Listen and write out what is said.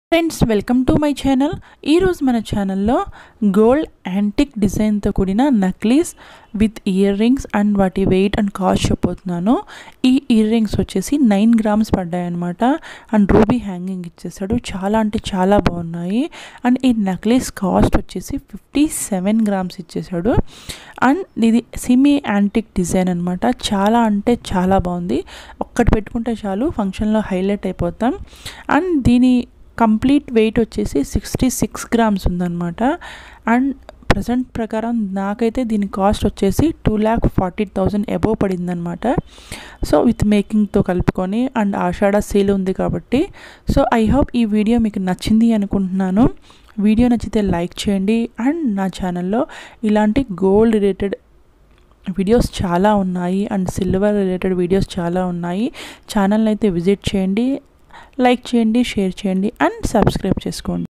friends welcome to my channel ఈరోజు మన ఛానల్లో గోల్డ్ యాంటిక్ డిజైన్తో కూడిన necklace with earrings and వాటి వెయిట్ అండ్ కాస్ట్ చెప్పబోతున్నాను ఈ ఇయర్ రింగ్స్ వచ్చేసి నైన్ గ్రామ్స్ పడ్డాయి అనమాట అండ్ రూబీ హ్యాంగింగ్ ఇచ్చేసాడు చాలా అంటే చాలా బాగున్నాయి అండ్ ఈ నక్లీస్ కాస్ట్ వచ్చేసి ఫిఫ్టీ సెవెన్ గ్రామ్స్ ఇచ్చేసాడు అండ్ ఇది సిమీ యాంటిక్ డిజైన్ అనమాట చాలా అంటే చాలా బాగుంది ఒక్కటి పెట్టుకుంటే చాలు ఫంక్షన్లో హైలైట్ అయిపోతాం అండ్ దీని కంప్లీట్ వెయిట్ వచ్చేసి సిక్స్టీ సిక్స్ గ్రామ్స్ ఉందన్నమాట అండ్ ప్రజెంట్ ప్రకారం నాకైతే దీని కాస్ట్ వచ్చేసి two lakh forty thousand above పడిందనమాట సో విత్ మేకింగ్తో కలుపుకొని అండ్ ఆషాఢ సేల్ ఉంది కాబట్టి సో ఐ హోప్ ఈ వీడియో మీకు నచ్చింది అనుకుంటున్నాను వీడియో నచ్చితే లైక్ చేయండి అండ్ నా ఛానల్లో ఇలాంటి గోల్డ్ రిలేటెడ్ వీడియోస్ చాలా ఉన్నాయి అండ్ సిల్వర్ రిలేటెడ్ వీడియోస్ చాలా ఉన్నాయి ఛానల్ని అయితే విజిట్ చేయండి లైక్ చేయండి షేర్ చేయండి అండ్ సబ్స్క్రైబ్ చేసుకోండి